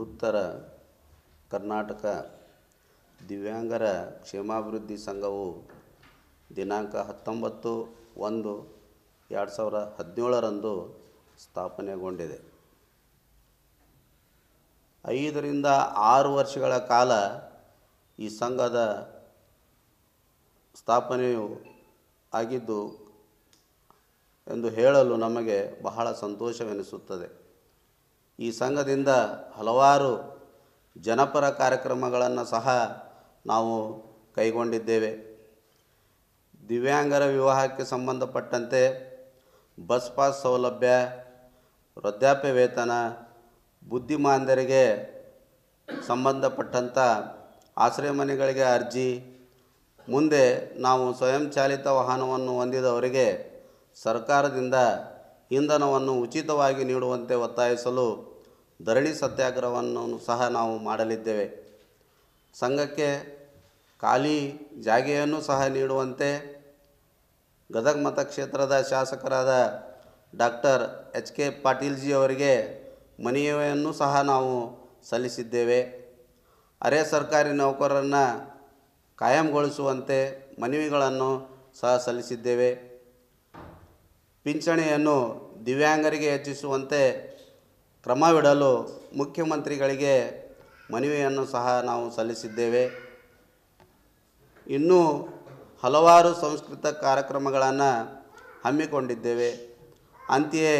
ಉತ್ತರ ಕರ್ನಾಟಕ ದಿವ್ಯಾಂಗರ ಕ್ಷೇಮಾಭಿವೃದ್ಧಿ ಸಂಘವು ದಿನಾಂಕ ಹತ್ತೊಂಬತ್ತು ಒಂದು ಎರಡು ಸಾವಿರ ಹದಿನೇಳರಂದು ಸ್ಥಾಪನೆಗೊಂಡಿದೆ ಐದರಿಂದ ಆರು ವರ್ಷಗಳ ಕಾಲ ಈ ಸಂಘದ ಸ್ಥಾಪನೆಯು ಆಗಿದ್ದು ಎಂದು ಹೇಳಲು ನಮಗೆ ಬಹಳ ಸಂತೋಷವೆನಿಸುತ್ತದೆ ಈ ಸಂಘದಿಂದ ಹಲವಾರು ಜನಪರ ಕಾರ್ಯಕ್ರಮಗಳನ್ನು ಸಹ ನಾವು ಕೈಗೊಂಡಿದ್ದೇವೆ ದಿವ್ಯಾಂಗರ ವಿವಾಹಕ್ಕೆ ಸಂಬಂಧಪಟ್ಟಂತೆ ಬಸ್ ಪಾಸ್ ಸೌಲಭ್ಯ ವೃದ್ಧಾಪ್ಯ ವೇತನ ಬುದ್ಧಿಮಾಂದ್ಯರಿಗೆ ಸಂಬಂಧಪಟ್ಟಂಥ ಆಶ್ರಯ ಮನೆಗಳಿಗೆ ಅರ್ಜಿ ಮುಂದೆ ನಾವು ಸ್ವಯಂಚಾಲಿತ ವಾಹನವನ್ನು ಹೊಂದಿದವರಿಗೆ ಸರ್ಕಾರದಿಂದ ಇಂಧನವನ್ನು ಉಚಿತವಾಗಿ ನೀಡುವಂತೆ ಒತ್ತಾಯಿಸಲು ಧರಣಿ ಸತ್ಯಾಗ್ರಹವನ್ನು ಸಹ ನಾವು ಮಾಡಲಿದ್ದೇವೆ ಸಂಘಕ್ಕೆ ಖಾಲಿ ಜಾಗೆಯನ್ನು ಸಹ ನೀಡುವಂತೆ ಗದಗ ಮತಕ್ಷೇತ್ರದ ಶಾಸಕರಾದ ಡಾಕ್ಟರ್ ಎಚ್ ಕೆ ಪಾಟೀಲ್ಜಿ ಅವರಿಗೆ ಮನವಿಯನ್ನು ಸಹ ನಾವು ಸಲ್ಲಿಸಿದ್ದೇವೆ ಅರೆ ಸರ್ಕಾರಿ ನೌಕರರನ್ನು ಕಾಯಂಗೊಳಿಸುವಂತೆ ಮನವಿಗಳನ್ನು ಸಹ ಸಲ್ಲಿಸಿದ್ದೇವೆ ಪಿಂಚಣಿಯನ್ನು ದಿವ್ಯಾಂಗರಿಗೆ ಹೆಚ್ಚಿಸುವಂತೆ ಕ್ರಮವಿಡಲು ಮುಖ್ಯಮಂತ್ರಿಗಳಿಗೆ ಮನವಿಯನ್ನು ಸಹ ನಾವು ಸಲ್ಲಿಸಿದ್ದೇವೆ ಇನ್ನೂ ಹಲವಾರು ಸಂಸ್ಕೃತ ಕಾರ್ಯಕ್ರಮಗಳನ್ನು ಹಮ್ಮಿಕೊಂಡಿದ್ದೇವೆ ಅಂತೆಯೇ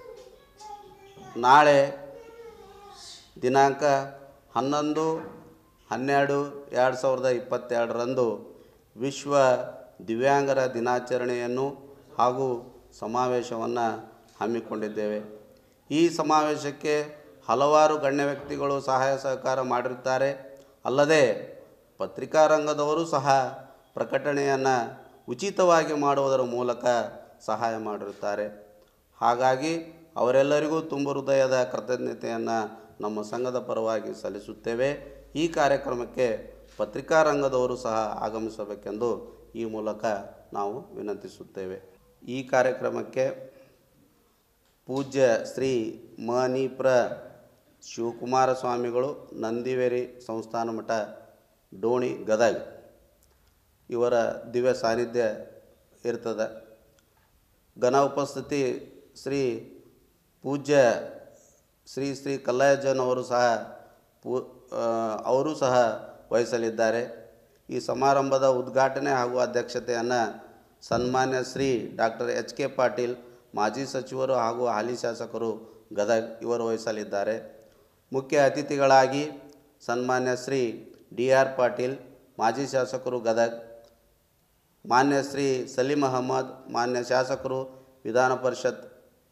ನಾಳೆ ದಿನಾಂಕ ಹನ್ನೊಂದು ಹನ್ನೆರಡು ಎರಡು ಸಾವಿರದ ಇಪ್ಪತ್ತೆರಡರಂದು ವಿಶ್ವ ದಿವ್ಯಾಂಗರ ದಿನಾಚರಣೆಯನ್ನು ಹಾಗೂ ಸಮಾವೇಶವನ್ನು ಹಮ್ಮಿಕೊಂಡಿದ್ದೇವೆ ಈ ಸಮಾವೇಶಕ್ಕೆ ಹಲವಾರು ಗಣ್ಯ ವ್ಯಕ್ತಿಗಳು ಸಹಾಯ ಸಹಕಾರ ಮಾಡಿರುತ್ತಾರೆ ಅಲ್ಲದೆ ಪತ್ರಿಕಾ ರಂಗದವರು ಸಹ ಪ್ರಕಟಣೆಯನ್ನು ಉಚಿತವಾಗಿ ಮಾಡುವುದರ ಮೂಲಕ ಸಹಾಯ ಮಾಡಿರುತ್ತಾರೆ ಹಾಗಾಗಿ ಅವರೆಲ್ಲರಿಗೂ ತುಂಬ ಹೃದಯದ ಕೃತಜ್ಞತೆಯನ್ನು ನಮ್ಮ ಸಂಘದ ಪರವಾಗಿ ಸಲ್ಲಿಸುತ್ತೇವೆ ಈ ಕಾರ್ಯಕ್ರಮಕ್ಕೆ ಪತ್ರಿಕಾ ರಂಗದವರು ಸಹ ಆಗಮಿಸಬೇಕೆಂದು ಈ ಮೂಲಕ ನಾವು ವಿನಂತಿಸುತ್ತೇವೆ ಈ ಕಾರ್ಯಕ್ರಮಕ್ಕೆ ಪೂಜ್ಯ ಶ್ರೀ ಮನೀಪ್ರ ಶಿವಕುಮಾರ ಸ್ವಾಮಿಗಳು ನಂದಿವೇರಿ ಸಂಸ್ಥಾನ ಮಠ ಡೋಣಿ ಗದಗ ಇವರ ದಿವ್ಯ ಸಾನ್ನಿಧ್ಯ ಇರ್ತದೆ ಘನ ಉಪಸ್ಥಿತಿ ಶ್ರೀ ಪೂಜ್ಯ ಶ್ರೀ ಶ್ರೀ ಕಲ್ಲಾಯಜ್ಜನ್ ಅವರು ಸಹ ಪೂ ಅವರು ಸಹ ವಹಿಸಲಿದ್ದಾರೆ ಈ ಸಮಾರಂಭದ ಉದ್ಘಾಟನೆ ಹಾಗೂ ಅಧ್ಯಕ್ಷತೆಯನ್ನು ಸನ್ಮಾನ್ಯ Shri doctor H K Patil ಮಾಜಿ ಸಚಿವರು ಹಾಗೂ ಹಾಲಿ ಶಾಸಕರು ಗದಗ್ ಇವರು ವಹಿಸಲಿದ್ದಾರೆ ಮುಖ್ಯ ಅತಿಥಿಗಳಾಗಿ ಸನ್ಮಾನ್ಯ ಶ್ರೀ ಡಿ ಆರ್ ಪಾಟೀಲ್ ಮಾಜಿ ಶಾಸಕರು ಗದಗ್ ಮಾನ್ಯ ಶ್ರೀ ಸಲೀಂ ಅಹಮದ್ ಮಾನ್ಯ ಶಾಸಕರು ವಿಧಾನ ಪರಿಷತ್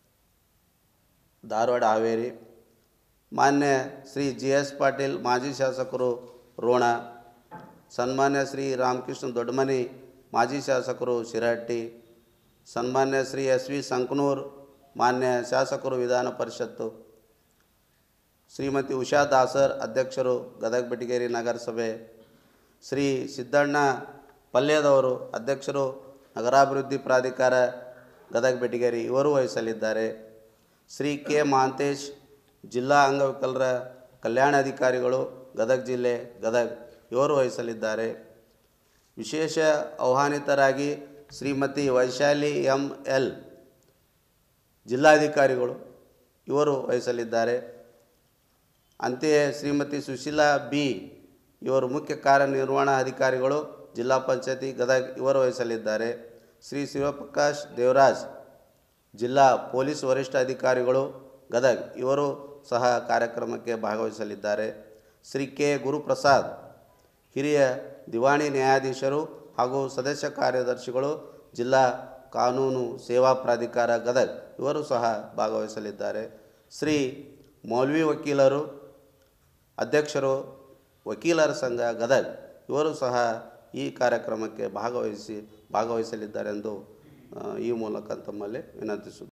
ಧಾರವಾಡ ಹಾವೇರಿ ಮಾನ್ಯ ಶ್ರೀ ಜಿ ಎಸ್ ಪಾಟೀಲ್ ಮಾಜಿ ಶಾಸಕರು ರೋಣ ಸನ್ಮಾನ್ಯ ಶ್ರೀ ರಾಮಕೃಷ್ಣ ದೊಡ್ಡಮನಿ ಮಾಜಿ ಶಾಸಕರು ಶಿರಹಟ್ಟಿ ಸನ್ಮಾನ್ಯ ಶ್ರೀ ಎಸ್ ವಿ ಸಂಕನೂರ್ ಮಾನ್ಯ ಶಾಸಕರು ವಿಧಾನ ಪರಿಷತ್ತು ಶ್ರೀಮತಿ ಉಷಾ ದಾಸರ್ ಅಧ್ಯಕ್ಷರು ಗದಗ ಬೆಟಗೇರಿ ನಗರಸಭೆ ಶ್ರೀ ಸಿದ್ದಣ್ಣ ಪಲ್ಯದವರು ಅಧ್ಯಕ್ಷರು ನಗರಾಭಿವೃದ್ಧಿ ಪ್ರಾಧಿಕಾರ ಗದಗ ಬೆಟಗೇರಿ ಇವರು ವಹಿಸಲಿದ್ದಾರೆ ಶ್ರೀ ಕೆ ಮಹಾಂತೇಶ್ ಜಿಲ್ಲಾ ಅಂಗವಿಕಲರ ಕಲ್ಯಾಣಾಧಿಕಾರಿಗಳು ಗದಗ ಜಿಲ್ಲೆ ಗದಗ್ ಇವರು ವಹಿಸಲಿದ್ದಾರೆ ವಿಶೇಷ ಆಹ್ವಾನಿತರಾಗಿ ಶ್ರೀಮತಿ ವೈಶಾಲಿ ಎಂ ಎಲ್ ಜಿಲ್ಲಾಧಿಕಾರಿಗಳು ಇವರು ವಹಿಸಲಿದ್ದಾರೆ ಅಂತೆಯೇ ಶ್ರೀಮತಿ ಸುಶೀಲಾ ಬಿ ಇವರು ಮುಖ್ಯ ಕಾರ್ಯನಿರ್ವಹಣಾಧಿಕಾರಿಗಳು ಜಿಲ್ಲಾ ಪಂಚಾಯತಿ ಗದಗ್ ಇವರು ವಹಿಸಲಿದ್ದಾರೆ ಶ್ರೀ ಶಿವಪ್ರಕಾಶ್ ದೇವರಾಜ್ ಜಿಲ್ಲಾ ಪೊಲೀಸ್ ವರಿಷ್ಠ ಅಧಿಕಾರಿಗಳು ಗದಗ್ ಇವರು ಸಹ ಕಾರ್ಯಕ್ರಮಕ್ಕೆ ಭಾಗವಹಿಸಲಿದ್ದಾರೆ ಶ್ರೀ ಕೆ ಗುರುಪ್ರಸಾದ್ ಹಿರಿಯ ದಿವಾಣಿ ನ್ಯಾಯಾಧೀಶರು ಹಾಗೂ ಸದಸ್ಯ ಕಾರ್ಯದರ್ಶಿಗಳು ಜಿಲ್ಲಾ ಕಾನೂನು ಸೇವಾ ಪ್ರಾಧಿಕಾರ ಗದಗ್ ಇವರು ಸಹ ಭಾಗವಹಿಸಲಿದ್ದಾರೆ ಶ್ರೀ ಮೌಲ್ವಿ ವಕೀಲರು ಅಧ್ಯಕ್ಷರು ವಕೀಲರ ಸಂಘ ಗದಗ್ ಇವರು ಸಹ ಈ ಕಾರ್ಯಕ್ರಮಕ್ಕೆ ಭಾಗವಹಿಸಿ ಭಾಗವಹಿಸಲಿದ್ದಾರೆಂದು ಆ, ಈ ಮೂಲಕ ತಮ್ಮಲ್ಲಿ ವಿನಂತಿಸುತ್ತೇನೆ